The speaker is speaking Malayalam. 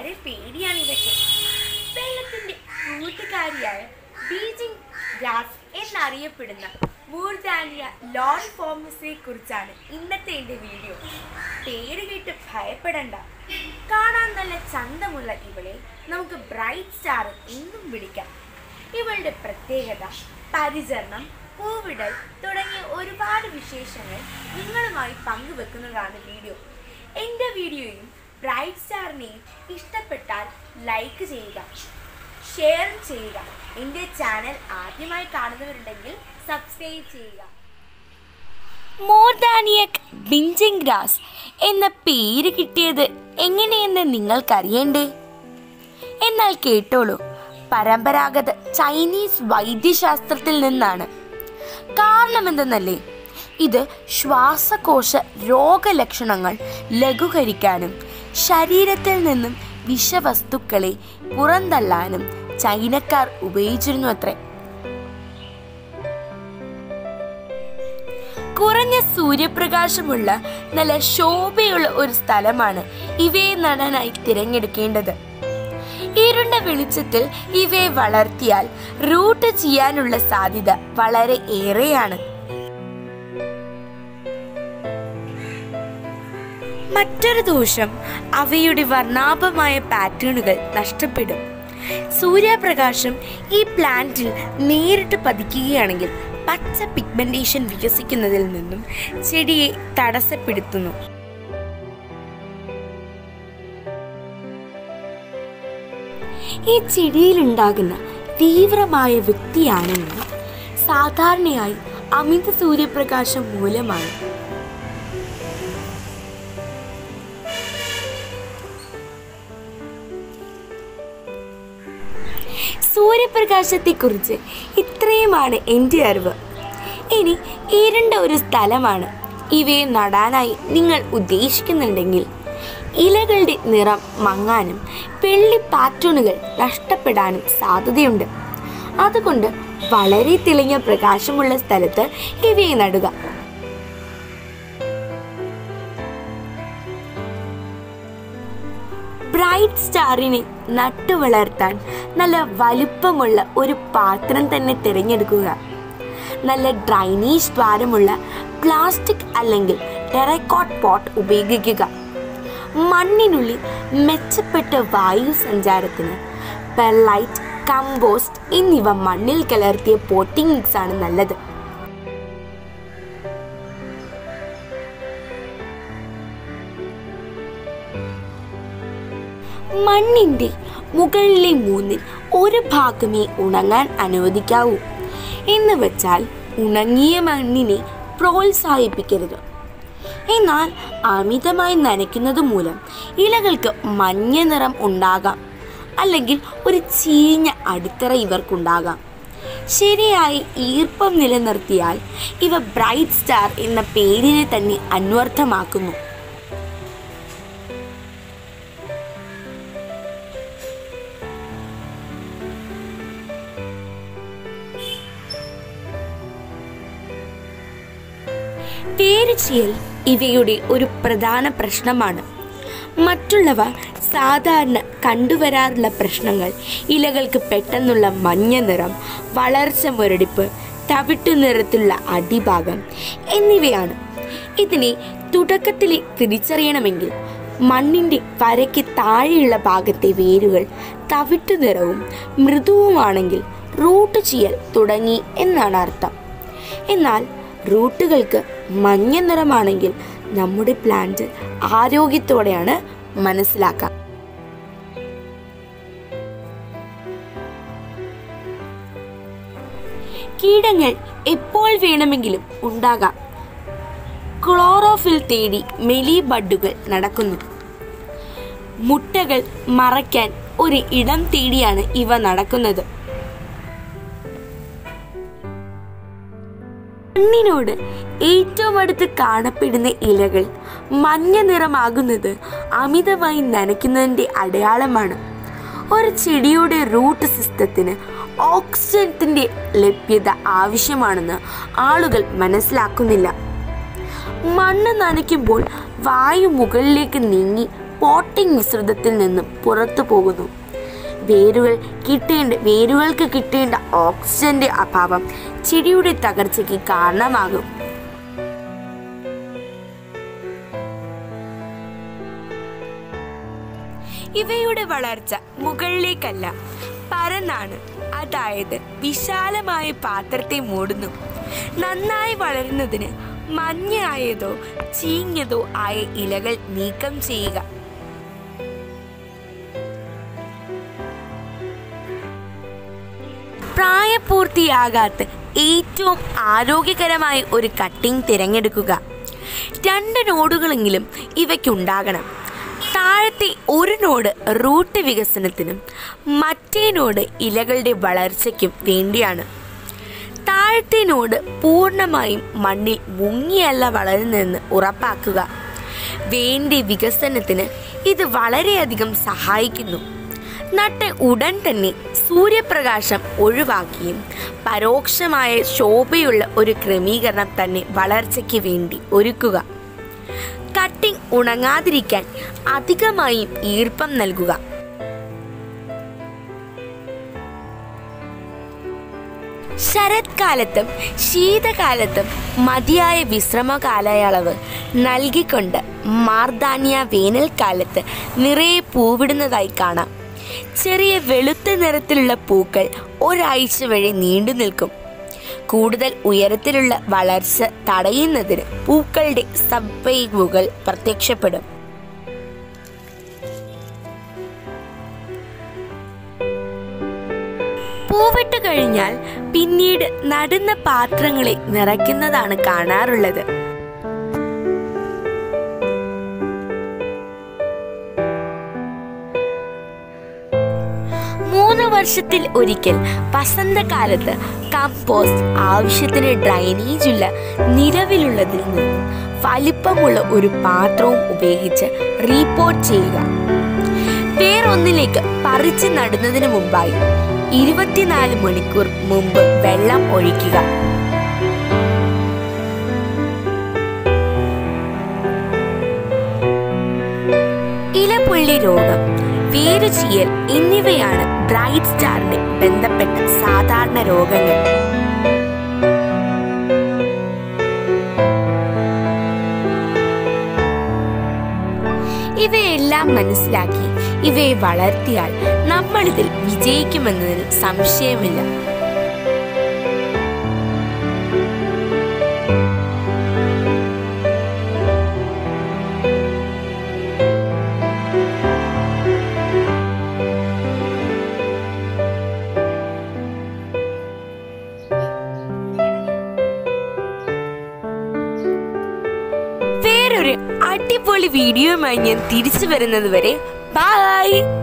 വളരെ പേടിയാണ് ഇതൊക്കെ വെള്ളത്തിന്റെ കൂട്ടുകാരിയായ ബീജിംഗ് ഗ്രാസ് എന്നറിയപ്പെടുന്ന മൂർദാനിയ ലോൺ ഫോമസിനെ കുറിച്ചാണ് ഇന്നത്തെ എൻ്റെ വീഡിയോ പേര് കേട്ട് ഭയപ്പെടണ്ട കാണാൻ നല്ല ചന്തമുള്ള ഇവളെ നമുക്ക് ബ്രൈറ്റ് സ്റ്റാർ എന്നും വിളിക്കാം ഇവളുടെ പ്രത്യേകത പരിചരണം പൂവിടൽ തുടങ്ങിയ ഒരുപാട് വിശേഷങ്ങൾ നിങ്ങളുമായി പങ്കുവെക്കുന്നതാണ് വീഡിയോ എൻ്റെ വീഡിയോയും ബ്രൈറ്റ് സ്റ്റാറിനെയും ഇഷ്ടപ്പെട്ടാൽ ലൈക്ക് ചെയ്യുക ഷെയർ ചെയ്യുക എൻ്റെ ചാനൽ ആദ്യമായി കാണുന്നവരുണ്ടെങ്കിൽ സബ്സ്ക്രൈബ് ചെയ്യുക മോർദാനിയക് ബിഞ്ചിങ് ഗ്രാസ് എന്ന പേര് കിട്ടിയത് എങ്ങനെയെന്ന് നിങ്ങൾക്കറിയണ്ടേ എന്നാൽ കേട്ടോളൂ പരമ്പരാഗത ചൈനീസ് വൈദ്യശാസ്ത്രത്തിൽ നിന്നാണ് കാരണമെന്തെന്നല്ലേ ഇത് ശ്വാസകോശ രോഗലക്ഷണങ്ങൾ ലഘൂകരിക്കാനും ശരീരത്തിൽ നിന്നും വിഷവസ്തുക്കളെ പുറന്തള്ളാനും ചൈനക്കാർ ഉപയോഗിച്ചിരുന്നു അത്രേ കുറഞ്ഞ സൂര്യപ്രകാശമുള്ള നല്ല ശോഭയുള്ള ഒരു സ്ഥലമാണ് ഇവയെ നടാനായി തിരഞ്ഞെടുക്കേണ്ടത് ഇരുണ്ട വെളിച്ചത്തിൽ ഇവയെ വളർത്തിയാൽ റൂട്ട് ചെയ്യാനുള്ള സാധ്യത വളരെ ഏറെയാണ് മറ്റൊരു ദോഷം അവയുടെ വർണ്ണാഭമായ പാറ്റേണുകൾ നഷ്ടപ്പെടും സൂര്യപ്രകാശം ഈ പ്ലാന്റിൽ നേരിട്ട് പതിക്കുകയാണെങ്കിൽ പച്ച പിഗ്മെന്റേഷൻ വികസിക്കുന്നതിൽ നിന്നും ചെടിയെ തടസ്സപ്പെടുത്തുന്നു ഈ ചെടിയിലുണ്ടാകുന്ന തീവ്രമായ വ്യക്തിയാണെങ്കിൽ സാധാരണയായി അമിത സൂര്യപ്രകാശം മൂലമാണ് സൂര്യപ്രകാശത്തെക്കുറിച്ച് ഇത്രയുമാണ് എൻ്റെ അറിവ് ഇനി ഇരുണ്ട ഒരു സ്ഥലമാണ് ഇവയെ നടാനായി നിങ്ങൾ ഉദ്ദേശിക്കുന്നുണ്ടെങ്കിൽ ഇലകളുടെ നിറം മങ്ങാനും വെള്ളി പാറ്റേണുകൾ നഷ്ടപ്പെടാനും സാധ്യതയുണ്ട് അതുകൊണ്ട് വളരെ തെളിഞ്ഞ പ്രകാശമുള്ള സ്ഥലത്ത് ഇവയെ നടുക ബ്രൈറ്റ് സ്റ്റാറിനെ നട്ടു വളർത്താൻ നല്ല വലുപ്പമുള്ള ഒരു പാത്രം തന്നെ തിരഞ്ഞെടുക്കുക നല്ല ഡ്രൈനേജ് ദ്വാരമുള്ള പ്ലാസ്റ്റിക് അല്ലെങ്കിൽ ടെറക്കോട്ട് പോട്ട് ഉപയോഗിക്കുക മണ്ണിനുള്ളിൽ മെച്ചപ്പെട്ട വായു സഞ്ചാരത്തിന് പെർലൈറ്റ് കമ്പോസ്റ്റ് എന്നിവ മണ്ണിൽ കലർത്തിയ പോട്ടിംഗ് മിക്സ് ആണ് നല്ലത് മണ്ണിന്റെ മുകളിലെ മൂന്നിൽ ഒരു ഭാഗമേ ഉണങ്ങാൻ അനുവദിക്കാവൂ എന്ന് വെച്ചാൽ ഉണങ്ങിയ മണ്ണിനെ പ്രോത്സാഹിപ്പിക്കരുത് എന്നാൽ അമിതമായി നനയ്ക്കുന്നത് മൂലം ഇലകൾക്ക് മഞ്ഞ നിറം ഉണ്ടാകാം അല്ലെങ്കിൽ ഒരു ചീഞ്ഞ അടിത്തറ ഇവർക്കുണ്ടാകാം ശരിയായി ഈർപ്പം നിലനിർത്തിയാൽ ഇവ ബ്രൈറ്റ് സ്റ്റാർ എന്ന പേരിനെ തന്നെ അന്വർത്ഥമാക്കുന്നു പേരുചീയൽ ഇവയുടെ ഒരു പ്രധാന പ്രശ്നമാണ് മറ്റുള്ളവ സാധാരണ കണ്ടുവരാറുള്ള പ്രശ്നങ്ങൾ ഇലകൾക്ക് പെട്ടെന്നുള്ള മഞ്ഞ നിറം വളർച്ച മുരടിപ്പ് തവിട്ടു നിറത്തിലുള്ള അടിഭാഗം എന്നിവയാണ് ഇതിനെ തുടക്കത്തിൽ തിരിച്ചറിയണമെങ്കിൽ മണ്ണിൻ്റെ വരയ്ക്ക് താഴെയുള്ള ഭാഗത്തെ വേരുകൾ തവിട്ടു നിറവും മൃദുവുമാണെങ്കിൽ റൂട്ട് ചെയ്യൽ തുടങ്ങി എന്നാണ് അർത്ഥം എന്നാൽ റൂട്ടുകൾക്ക് മഞ്ഞ നിറമാണെങ്കിൽ നമ്മുടെ പ്ലാന്റ് ആരോഗ്യത്തോടെയാണ് മനസ്സിലാക്കാം കീടങ്ങൾ എപ്പോൾ വേണമെങ്കിലും ഉണ്ടാകാം ക്ലോറോഫിൽ തേടി മെലി ബഡുകൾ നടക്കുന്നു മുട്ടകൾ മറയ്ക്കാൻ ഒരു ഇടം തേടിയാണ് ഇവ നടക്കുന്നത് മണ്ണിനോട് ഏറ്റവും അടുത്ത് കാണപ്പെടുന്ന ഇലകൾ മഞ്ഞ നിറമാകുന്നത് അമിതമായി നനയ്ക്കുന്നതിൻ്റെ അടയാളമാണ് ഒരു ചെടിയുടെ റൂട്ട് സിസ്റ്റത്തിന് ഓക്സിജനത്തിൻ്റെ ലഭ്യത ആവശ്യമാണെന്ന് ആളുകൾ മനസ്സിലാക്കുന്നില്ല മണ്ണ് നനയ്ക്കുമ്പോൾ വായു മുകളിലേക്ക് നീങ്ങി പോട്ടിംഗ് മിശ്രിതത്തിൽ നിന്നും പുറത്തു പോകുന്നു വേരുകൾ കിട്ടേണ്ട വേരുകൾക്ക് കിട്ടേണ്ട ഓക്സിജന്റെ അഭാവം ചെടിയുടെ തകർച്ചയ്ക്ക് കാരണമാകും ഇവയുടെ വളർച്ച മുകളിലേക്കല്ല പരന്നാണ് അതായത് വിശാലമായ പാത്രത്തെ മൂടുന്നു നന്നായി വളരുന്നതിന് മഞ്ഞയായതോ ചീഞ്ഞതോ ആയ ഇലകൾ നീക്കം ചെയ്യുക പ്രായപൂർത്തിയാകാത്ത ഏറ്റവും ആരോഗ്യകരമായ ഒരു കട്ടിംഗ് തിരഞ്ഞെടുക്കുക രണ്ട് നോഡുകളെങ്കിലും ഇവയ്ക്കുണ്ടാകണം താഴത്തെ ഒരു നോഡ് റൂട്ട് വികസനത്തിനും മറ്റേ നോഡ് ഇലകളുടെ വളർച്ചയ്ക്കും വേണ്ടിയാണ് താഴത്തെ നോഡ് പൂർണ്ണമായും മണ്ണിൽ മുങ്ങിയല്ല വളരുന്നതെന്ന് ഉറപ്പാക്കുക വേണ്ടി വികസനത്തിന് ഇത് വളരെയധികം സഹായിക്കുന്നു നട്ട് ഉടൻ തന്നെ സൂര്യപ്രകാശം ഒഴിവാക്കിയും പരോക്ഷമായ ശോഭയുള്ള ഒരു ക്രമീകരണം തന്നെ വളർച്ചയ്ക്ക് വേണ്ടി ഒരുക്കുക കട്ടിംഗ് ഉണങ്ങാതിരിക്കാൻ അധികമായും ഈർപ്പം നൽകുക ശരത്കാലത്തും ശീതകാലത്തും മതിയായ വിശ്രമ കാലയളവ് നൽകിക്കൊണ്ട് മാർദാന്യ വേനൽക്കാലത്ത് നിറയെ പൂവിടുന്നതായി കാണാം ചെറിയ വെളുത്ത നിറത്തിലുള്ള പൂക്കൾ ഒരാഴ്ച വഴി നീണ്ടു നിൽക്കും കൂടുതൽ ഉയരത്തിലുള്ള വളർച്ച തടയുന്നതിന് പൂക്കളുടെ സബ്വൈവുകൾ പ്രത്യക്ഷപ്പെടും പൂവിട്ട് കഴിഞ്ഞാൽ പിന്നീട് നടുന്ന പാത്രങ്ങളെ നിറയ്ക്കുന്നതാണ് കാണാറുള്ളത് മൂന്ന് വർഷത്തിൽ ഒരിക്കൽ വസന്തകാലത്ത് കമ്പോസ്റ്റ് ആവശ്യത്തിന് ഡ്രൈനേജ് ഉള്ള നിലവിലുള്ളതിൽ നിന്നും വലിപ്പമുള്ള ഒരു പാത്രവും ഉപയോഗിച്ച് റീപോർട്ട് ചെയ്യുക വേറൊന്നിലേക്ക് പറിച്ച് നടുന്നതിന് മുമ്പായി ഇരുപത്തിനാല് മണിക്കൂർ മുമ്പ് വെള്ളം ഒഴിക്കുക ഇലപുള്ളി രോഗം വേരുചീയൽ എന്നിവയാണ് ബ്രൈറ്റ് സ്റ്റാറിന് ബന്ധപ്പെട്ട സാധാരണ രോഗങ്ങൾ ഇവയെല്ലാം മനസ്സിലാക്കി ഇവയെ വളർത്തിയാൽ നമ്മളിതിൽ വിജയിക്കുമെന്നതിൽ സംശയമില്ല വേറൊരു അടിപൊളി വീഡിയോയുമായി ഞാൻ തിരിച്ചു വരുന്നത് വരെ ബൈ